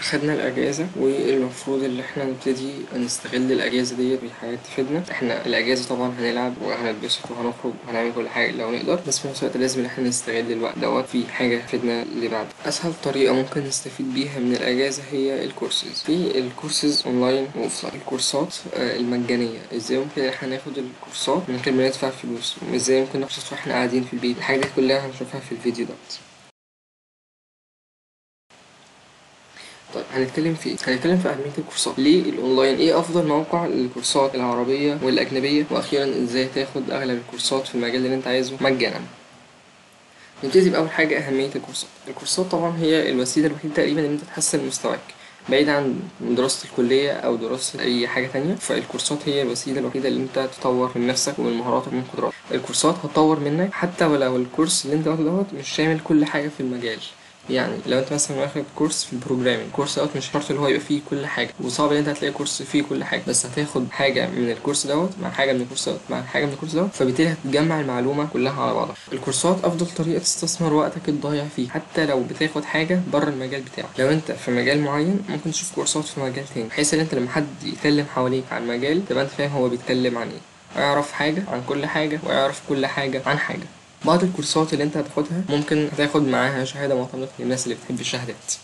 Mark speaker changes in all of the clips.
Speaker 1: خدنا الأجازة والمفروض إن احنا نبتدي نستغل الأجازة ديت بحاجات تفيدنا احنا الأجازة طبعا هنلعب وهنتبسط وهنخرج وهنعمل كل حاجة لو نقدر بس في نفس الوقت لازم إن احنا نستغل الوقت دوت في حاجة تفيدنا لبعد أسهل طريقة ممكن نستفيد بيها من الأجازة هي الكورسز في الكورسز أونلاين وأوفلاين الكورسات آه، المجانية ازاي ممكن إن احنا ناخد الكورسات من غير ما ندفع فلوس ازاي ممكن ناخد كورسات واحنا قاعدين في البيت الحاجات دي كلها هنشوفها في الفيديو دوت طيب هنتكلم في ايه؟ هنتكلم في أهمية الكورسات ليه الأونلاين ايه أفضل موقع للكورسات العربية والأجنبية وأخيرا ازاي تاخد أغلب الكورسات في المجال اللي أنت عايزه مجانا نبتدي بأول حاجة أهمية الكورسات الكورسات طبعا هي الوسيلة الوحيدة تقريبا إن أنت تحسن مستواك بعيد عن دراسة الكلية أو دراسة أي حاجة تانية فالكورسات هي الوسيلة الوحيدة اللي أنت تطور من نفسك ومن مهاراتك ومن قدراتك الكورسات هتطور منك حتى ولو الكورس اللي أنت واخده دوت مش شامل كل حاجة في المجال يعني لو انت مثلا واخد كورس في البروجرامينج الكورس دوت مش شرط اللي هو يبقى فيه كل حاجه وصعب ان انت هتلاقي كورس فيه كل حاجه بس هتاخد حاجه من الكورس دوت مع حاجه من الكورس دوت مع حاجه من الكورس دوت فبالتالي هتجمع المعلومه كلها على بعضها الكورسات افضل طريقه تستثمر وقتك الضايع فيه حتى لو بتاخد حاجه بره المجال بتاعك لو انت في مجال معين ممكن تشوف كورسات في مجال تاني بحيث ان انت لما حد يتكلم حواليك عن مجال تبقى انت فاهم هو بيتكلم عن ايه ويعرف حاجه عن كل حاجه ويعرف كل حاجه عن حاجه بعض الكورسات اللي انت هتاخدها ممكن هتاخد معاها شهادة معتمدة للناس اللي بتحب الشهادات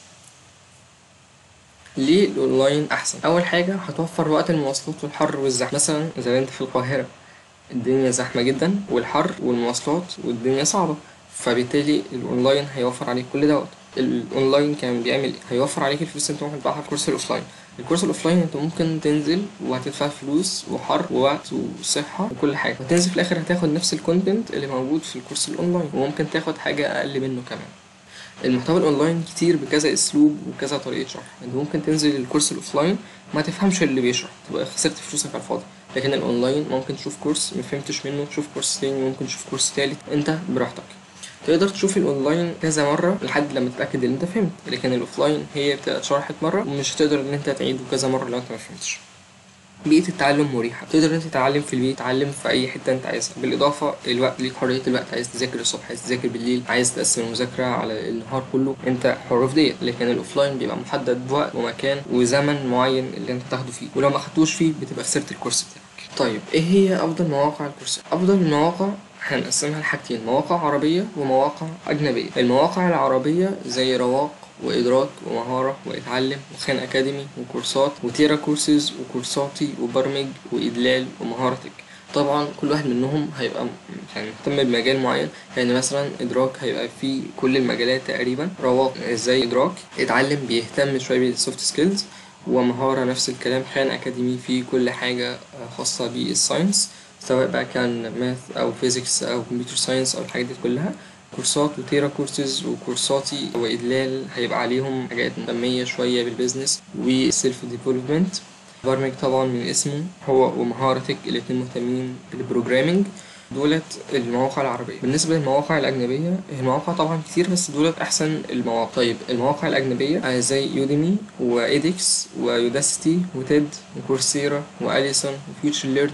Speaker 1: ليه الاونلاين احسن اول حاجه هتوفر وقت المواصلات والحر والزحمه مثلا زي ما انت في القاهره الدنيا زحمه جدا والحر والمواصلات والدنيا صعبه فبالتالي الاونلاين هيوفر عليك كل دوت الاونلاين كان بيعمل ايه هيوفر عليك الفلوس اللي انت ممكن تدفعها في الكورس الاوفلاين الكورس الاوفلاين انت ممكن تنزل وهتدفع فلوس وحر ووقت وصحه وكل حاجه وتنزل في الاخر هتاخد نفس الكونتنت اللي موجود في الكورس الاونلاين وممكن تاخد حاجه اقل منه كمان المحتوى الاونلاين كتير بكذا اسلوب وكذا طريقه شرح انت ممكن تنزل الكورس الاوفلاين ما تفهمش اللي بيشرح تبقى خسرت فلوسك على الفاضي لكن الاونلاين ممكن تشوف كورس ما فهمتش منه تشوف كورس تاني ممكن تشوف كورس تالت انت براحتك تقدر تشوف الاونلاين كذا مره لحد لما تتاكد ان انت فهمت لكن الاوفلاين هي بتبقى اتشرحت مره ومش هتقدر ان انت تعيده كذا مره لو انت ما فهمتش بيئة التعلم مريحة تقدر ان انت تتعلم في البيت تتعلم في اي حتة انت عايزها بالاضافة الوقت ليك حرية الوقت عايز تذاكر الصبح عايز تذاكر بالليل عايز تقسم المذاكرة على النهار كله انت حر في ديت لكن الاوفلاين بيبقى محدد بوقت ومكان وزمن معين اللي انت تاخده فيه ولو ما خدتوش فيه بتبقى خسرت الكورس بتاعك طيب ايه هي افضل مواقع الكورسات افضل المواقع هنقسمها لحاجتين مواقع عربية ومواقع أجنبية المواقع العربية زي رواق وإدراك ومهارة وإتعلم وخان أكاديمي وكورسات وتيرا كورسز وكورساتي وبرمج وإدلال ومهارتك طبعا كل واحد منهم هيبقى م- يعني مهتم بمجال معين يعني مثلا إدراك هيبقى فيه كل المجالات تقريبا رواق زي إدراك اتعلم بيهتم شوية بالسوفت سكيلز ومهارة نفس الكلام خان أكاديمي فيه كل حاجة آه، خاصة بالساينس سواء بقى كان ماث او فيزيكس او كمبيوتر ساينس او الحاجات دي كلها كورسات وتيرا كورسز وكورساتي وإدلال هيبقى عليهم حاجات مهتمية شوية بالبيزنس والسيلف ديفلوبمنت برمج طبعا من اسمه هو ومهارتك الاتنين مهتمين بالبروجرامينج دولت المواقع العربية بالنسبة للمواقع الأجنبية المواقع طبعا كتير بس دولت أحسن المواقع طيب المواقع الأجنبية آه، زي يوديمي وإيدكس ويوداسيتي وتيد وكورسيرا وأليسون وفيوتشر ليرن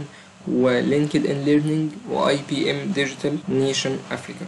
Speaker 1: ولينكد ان ليرنينج واي بي ام ديجيتال نيشن افريكا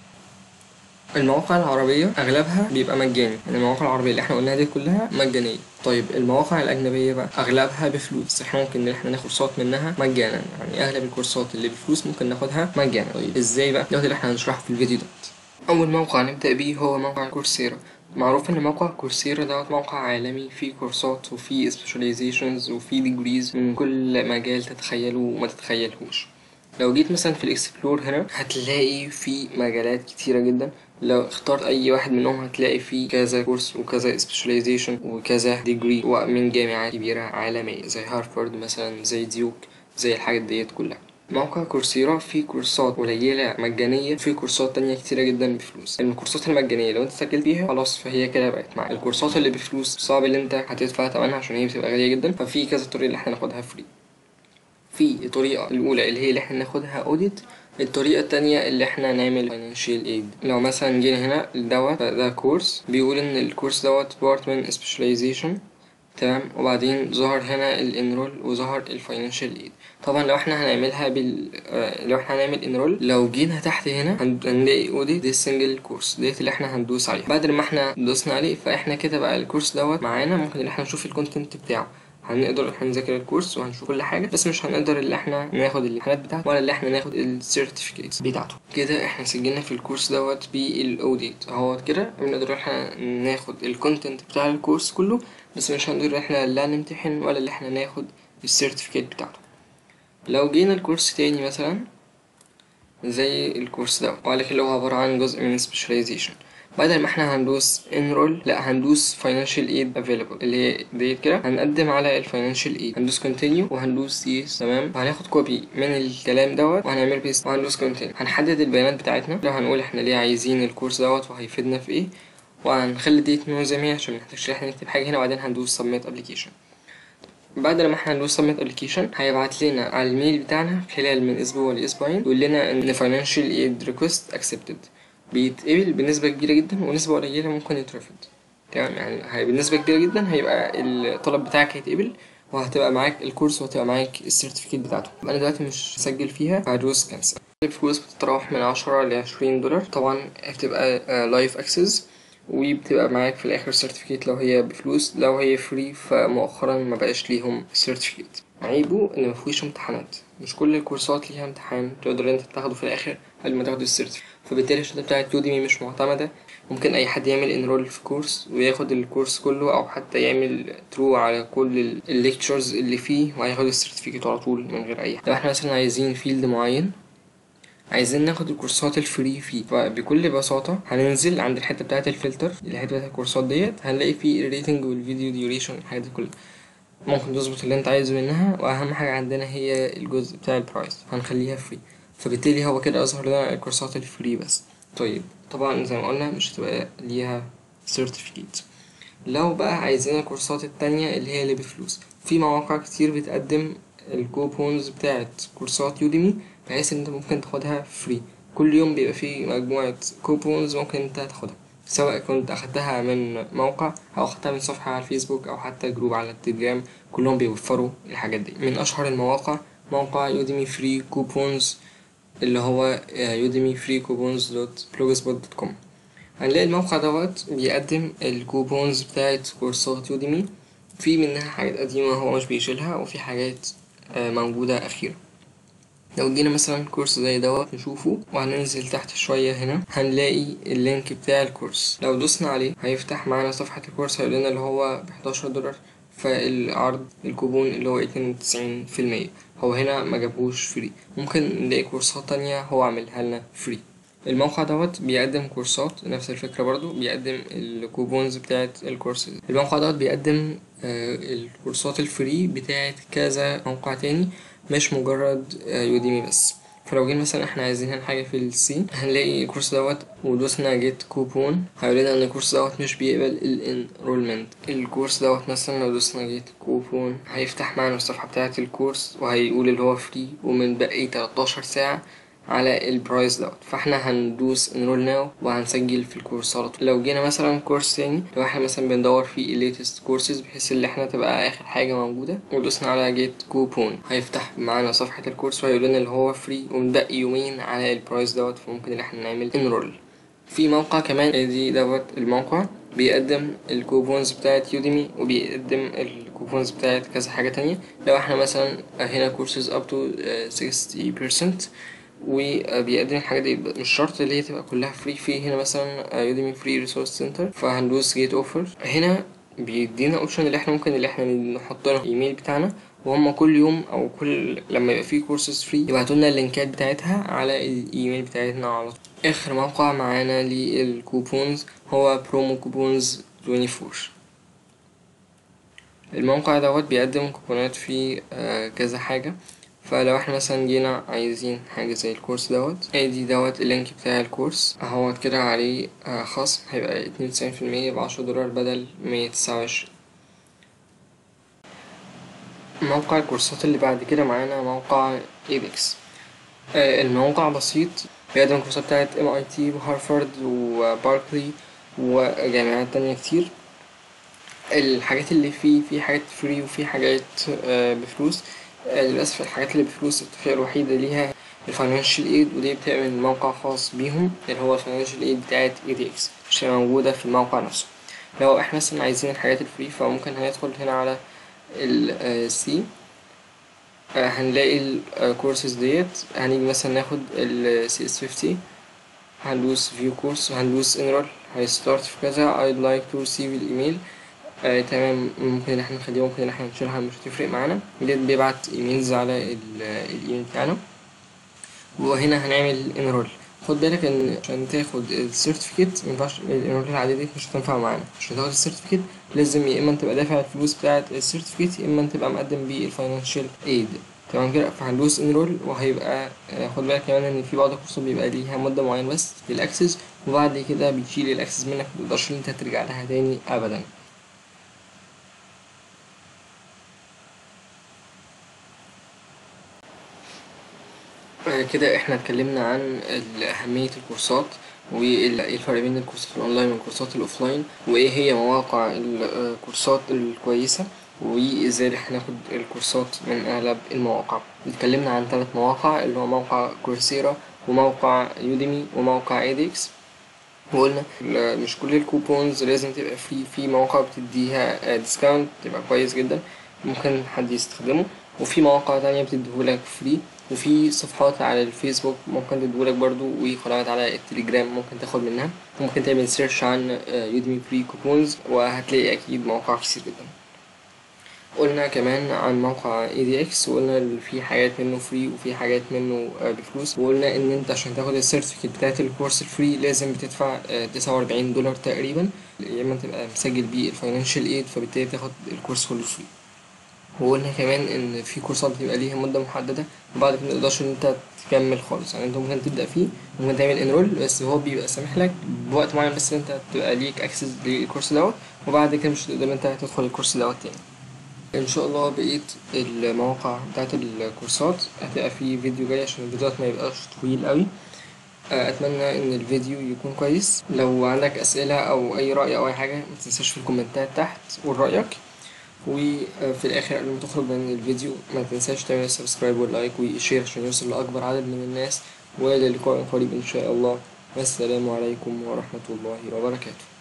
Speaker 1: المواقع العربية أغلبها بيبقى مجاني يعني المواقع العربية اللي احنا قلناها دي كلها مجانية طيب المواقع الأجنبية بقى أغلبها بفلوس بس احنا ممكن إن احنا ناخد كورسات منها مجانا يعني أغلب الكورسات اللي بفلوس ممكن ناخدها مجانا طيب ازاي بقى ده اللي احنا هنشرحه في الفيديو ده أول موقع نبدأ بيه هو موقع كورسيرا معروف ان موقع كورسيرا دوت موقع عالمي فيه كورسات وفيه سبيشاليزيشنز وفيه ديجريز من كل مجال تتخيله وما تتخيلهوش لو جيت مثلا في الاكسبلور هنا هتلاقي في مجالات كتيرة جدا لو اخترت اي واحد منهم هتلاقي فيه كذا كورس وكذا سبيشاليزيشن وكذا ديجري ومن جامعات كبيرة عالمية زي هارفارد مثلا زي ديوك زي الحاجات ديت كلها موقع كورسيرا فيه كورسات قليلة مجانية وفيه كورسات تانية كتيرة جدا بفلوس الكورسات المجانية لو انت سجلت فيها خلاص فهي كده بقت معاك الكورسات اللي بفلوس صعب اللي انت هتدفع تمنها عشان هي بتبقى غالية جدا ففي كذا طريقة اللي احنا ناخدها فري في الطريقة الأولى اللي هي اللي احنا ناخدها اوديت الطريقة التانية اللي احنا نعمل financial aid لو مثلا جينا هنا دوت ده كورس بيقول ان الكورس دوت department specialization تمام وبعدين ظهر هنا الانرول وظهر الفاينانشال ايد طبعا لو احنا هنعملها بال آه، لو احنا هنعمل انرول لو جينا تحت هنا هن- هنلاقي اودي دي السنجل كورس ديت اللي احنا هندوس عليها بعد ما احنا دوسنا عليه فاحنا كده بقى الكورس دوت معانا ممكن ان احنا نشوف الكونتنت بتاعه هنقدر احنا نذاكر الكورس وهنشوف كل حاجه بس مش هنقدر اللي احنا ناخد الامتحانات بتاعته ولا اللي احنا ناخد السيرتيفيكيتس بتاعته كده احنا سجلنا في الكورس دوت بالاوديت اهو كده بنقدر احنا ناخد الكونتنت بتاع الكورس كله بس مش هنقدر احنا لا نمتحن ولا اللي احنا ناخد السيرتيفيكيت بتاعته لو جينا الكورس تاني مثلا زي الكورس ده ولكن لو عبارة عن جزء من specialization بدل ما احنا هندوس enroll لا هندوس financial aid available اللي هي ديت كده هنقدم على ال financial aid هندوس continue وهندوس yes تمام وهناخد كوبي من الكلام دوت وهنعمل paste وهندوس continue هنحدد البيانات بتاعتنا لو هنقول احنا ليه عايزين الكورس دوت وهيفيدنا في ايه وهنخلي ديت نو زي ما هي عشان منحتاجش احنا نكتب حاجة هنا وبعدين هندوس submit application بعد لما احنا ندوس submit application هيبعت لنا على الميل بتاعنا خلال من اسبوع لاسبوعين يقول لنا ان financial aid request accepted بيتقبل بنسبة كبيرة جدا ونسبة قليلة ممكن يترفض تمام يعني هي بنسبة كبيرة جدا هيبقى الطلب بتاعك هيتقبل وهتبقى معاك الكورس وهتبقى معاك السيرتيفيكيت بتاعته انا دلوقتي مش مسجل فيها فهدوس كانسل الفلوس بتتراوح من عشرة لعشرين دولار طبعا بتبقى لايف اكسس وبتبقى معاك في الاخر سيرتيفيكيت لو هي بفلوس لو هي فري فمؤخرا ما بقاش ليهم سيرتيفيكيت عيبه ان مفيهوش امتحانات مش كل الكورسات ليها امتحان تقدر انت تاخده في الاخر قبل ما تاخد السيرتيفيكيت فبالتالي الشهاده بتاعت يوديمي مش معتمده ممكن اي حد يعمل انرول في كورس وياخد الكورس كله او حتى يعمل ترو على كل الليكتشرز اللي فيه وهياخد السيرتيفيكيت على طول من غير اي حاجه لو احنا مثلا عايزين فيلد معين عايزين ناخد الكورسات الفري فيه فبكل بساطة هننزل عند الحتة بتاعة الفلتر الحتة بتاعة الكورسات ديت هنلاقي فيه الريتنج والفيديو ديوريشن الحاجات دي كلها ممكن تظبط اللي انت عايزه منها واهم حاجة عندنا هي الجزء بتاع البرايس هنخليها فري فبالتالي هو كده اظهر لنا الكورسات الفري بس طيب طبعا زي ما قلنا مش هتبقى ليها سيرتيفيكيت لو بقى عايزين الكورسات التانية اللي هي اللي بفلوس في مواقع كتير بتقدم الكوبونز بتاعت كورسات يوديمي بحيث ان انت ممكن تاخدها فري كل يوم بيبقى فيه مجموعة كوبونز ممكن انت تاخدها سواء كنت اخدتها من موقع او اخدتها من صفحة على الفيسبوك او حتى جروب على التليجرام كلهم بيوفروا الحاجات دي من اشهر المواقع موقع يوديمي فري كوبونز اللي هو يوديمي فري كوبونز دوت بلوجسبوت دوت كوم هنلاقي الموقع دوت بيقدم الكوبونز بتاعت كورسات يوديمي في منها حاجات قديمة هو مش بيشيلها وفي حاجات آه، موجودة أخيرة لو جينا مثلا كورس زي دوت نشوفه وهننزل تحت شوية هنا هنلاقي اللينك بتاع الكورس لو دوسنا عليه هيفتح معانا صفحة الكورس هيقول لنا اللي هو بحداشر دولار فالعرض الكوبون اللي هو اتنين وتسعين في المية هو هنا ما جابوش فري ممكن نلاقي كورسات تانية هو عاملها لنا فري الموقع دوت بيقدم كورسات نفس الفكرة برضو بيقدم الكوبونز بتاعت الكورس الموقع دوت بيقدم آه، الكورسات الفري بتاعت كذا موقع تاني مش مجرد آه، يوديمي بس فلو جينا مثلا احنا عايزين هنا حاجة في السي هنلاقي الكورس دوت ودوسنا جيت كوبون هيقول لنا ان الكورس دوت مش بيقبل الانرولمنت الكورس دوت مثلا لو دوسنا جيت كوبون هيفتح معانا الصفحة بتاعة الكورس وهيقول اللي هو فري ومن باقي 13 ساعة على البرايس دوت فاحنا هندوس انرول ناو وهنسجل في الكورس على طول لو جينا مثلا كورس تاني لو احنا مثلا بندور في الليتست كورسز بحيث ان احنا تبقى اخر حاجه موجوده ودوسنا على جيت كوبون هيفتح معانا صفحه الكورس وهيقول لنا اللي هو فري ومبقي يومين على البرايس دوت فممكن ان احنا نعمل انرول في موقع كمان دي دوت الموقع بيقدم الكوبونز بتاعت يوديمي وبيقدم الكوبونز بتاعت كذا حاجة تانية لو احنا مثلا هنا كورسز up to uh, 60% وبيقدم الحاجات دي مش شرط اللي هي تبقى كلها فري في هنا مثلا يوديمي فري ريسورس سنتر فهندوس جيت اوفر هنا بيدينا اوبشن اللي احنا ممكن اللي احنا نحط لنا الايميل بتاعنا وهم كل يوم او كل لما يبقى فيه كورسز فري يبعتوا لنا اللينكات بتاعتها على الايميل بتاعتنا على طول اخر موقع معانا للكوبونز هو برومو كوبونز 24 الموقع دوت بيقدم كوبونات في آه، كذا حاجة فلو احنا مثلا جينا عايزين حاجة زي الكورس دوت ادي دوت اللينك بتاع الكورس اهوت كده عليه آه، خصم هيبقى اتنين وتسعين في المية بعشرة دولار بدل مية تسعة وعشرين موقع الكورسات اللي بعد كده معانا موقع ايبكس الموقع بسيط بيقدم كورسات بتاعت ام اي تي وهارفارد وباركلي وجامعات تانية كتير الحاجات اللي فيه في حاجات فري وفي حاجات آه، بفلوس آه، للأسف الحاجات اللي بفلوس التضحية الوحيدة ليها الفاينانشال ايد ودي بتعمل موقع خاص بيهم اللي هو الفاينانشال ايد بتاعت اي دي اكس مش هتبقى موجودة في الموقع نفسه لو احنا مثلا عايزين الحاجات الفري فممكن هندخل هنا على السي هنلاقي الكورسز ديت هنيجي مثلا ناخد ال CS50 هندوس فيو كورس وهندوس انرول هيستارت في كذا I'd like to receive الايميل آه تمام ممكن ان احنا نخليها ممكن ان احنا نشيلها مش هتفرق معانا ديت بيبعت ايميلز على ال- الايميل بتاعنا وهنا هنعمل انرول خد بالك ان عشان تاخد السيرتيفيكت مينفعش الانرول العادية دي مش هتنفع معانا عشان تاخد السيرتيفيكت لازم يا اما تبقى دافع الفلوس بتاعة السيرتيفيكت يا اما تبقى مقدم بيه الفاينانشال ايد تمام كده فهندوس انرول وهيبقى آه، خد بالك كمان ان في بعض الكورسات بيبقى ليها مدة معينة بس للاكسس وبعد كده بتشيل الاكسس منك متقدرش ان انت ترجع لها تاني ابدا آه، كده احنا اتكلمنا عن ال- أهمية الكورسات وايه الفرق بين الكورسات الاونلاين والكورسات الاوفلاين وايه هي مواقع الكورسات الكويسة وازاي احنا ناخد الكورسات من اغلب المواقع اتكلمنا عن ثلاث مواقع اللي هو موقع كورسيرا وموقع يوديمي وموقع ايدكس وقلنا لا- مش كل الكوبونز لازم تبقى فري في مواقع بتديها ديسكاونت تبقى كويس جدا ممكن حد يستخدمه وفي مواقع تانية بتديهولك فري وفي صفحات على الفيسبوك ممكن تديهولك برضو وقنوات على التليجرام ممكن تاخد منها ممكن تعمل سيرش عن يوديمي فري كوبونز وهتلاقي أكيد مواقع كتير جدا قلنا كمان عن موقع ADX وقلنا إن في حاجات منه فري وفي حاجات منه آه، بفلوس وقلنا ان انت عشان تاخد السيرتيفيكت بتاعت الكورس الفري لازم بتدفع تسعة وأربعين دولار تقريبا يا اما تبقى مسجل بيه الفاينانشال ايد فبالتالي تاخد الكورس كله فري وقلنا كمان ان في كورسات بتبقى ليها مدة محددة وبعد كده متقدرش ان انت تكمل خالص يعني انت ممكن تبدأ فيه ممكن تعمل انرول بس هو بيبقى سامح لك بوقت معين بس انت تبقى ليك اكسس للكورس دوت وبعد كده مش هتقدر انت تدخل الكورس دوت تاني ان شاء الله بقيت المواقع بتاعت الكورسات هتبقى في فيديو جاي عشان الفيديوهات ما يبقاش طويل قوي آه، اتمنى ان الفيديو يكون كويس لو عندك اسئله او اي راي او اي حاجه ما تنساش في الكومنتات تحت قول رايك وفي الاخر قبل ما تخرج من الفيديو ما تنساش تعمل سبسكرايب واللايك وشير عشان يوصل لاكبر عدد من الناس والى لقاء قريب ان شاء الله والسلام عليكم ورحمه الله وبركاته